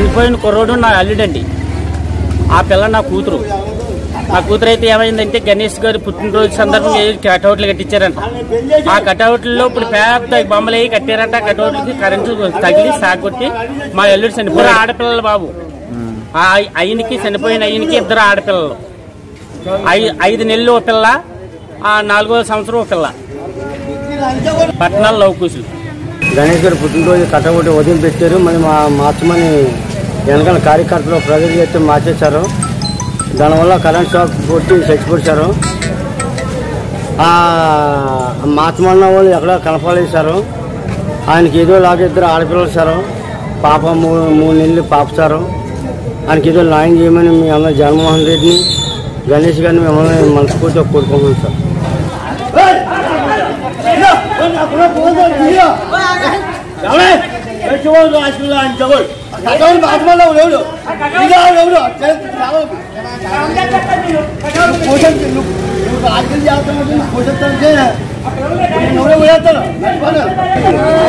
చనిపోయిన కుర్రోడు నా అల్లుడండి ఆ పిల్ల నా కూతురు నా కూతురు అయితే ఏమైందంటే గణేష్ గారి పుట్టినరోజు సందర్భంగా ఏదో కటౌట్లు కట్టించారంట ఆ కటౌట్లలో ఇప్పుడు పెద్ద బొమ్మలు వేయి కట్టారంట ఆ కటౌట్లకి కరెంటు తగిలి సాగొట్టి మా అల్లుడు చనిపోయిన ఆడపిల్లలు బాబు ఆ అయ్యనికి చనిపోయిన అయ్యనికి ఇద్దరు ఆడపిల్లలు ఐ- ఐదు నెలలు ఒక పిల్ల ఆ నాలుగో సంవత్సరం ఒక పిల్ల పట్టణాలు లవకుశులు గణేష్ గారి పుట్టినరోజు కట్టబొట్టి ఉదయం పెట్టారు మరి మా మార్చమని వెనకాల కార్యకర్తలు ప్రజలు చేస్తే మార్చేశారు దానివల్ల కరెంట్ షాక్ కొట్టి చచ్చిపోయారు ఆ మార్చమన్న వాళ్ళు ఎక్కడో కనపడేశారు ఆయనకి ఏదో లాగా ఇద్దరు ఆడపిల్లలు సారు పాప మూడు మూడు నెలలు పాప సారు ఆయనకి ఏదో న్యాయం చేయమని మీ అన్న జగన్మోహన్ రెడ్డిని గణేష్ గారిని మిమ్మల్ని మనస్ఫూర్తిగా కోరుకుంటున్నాం సార్ పోషిస్తాను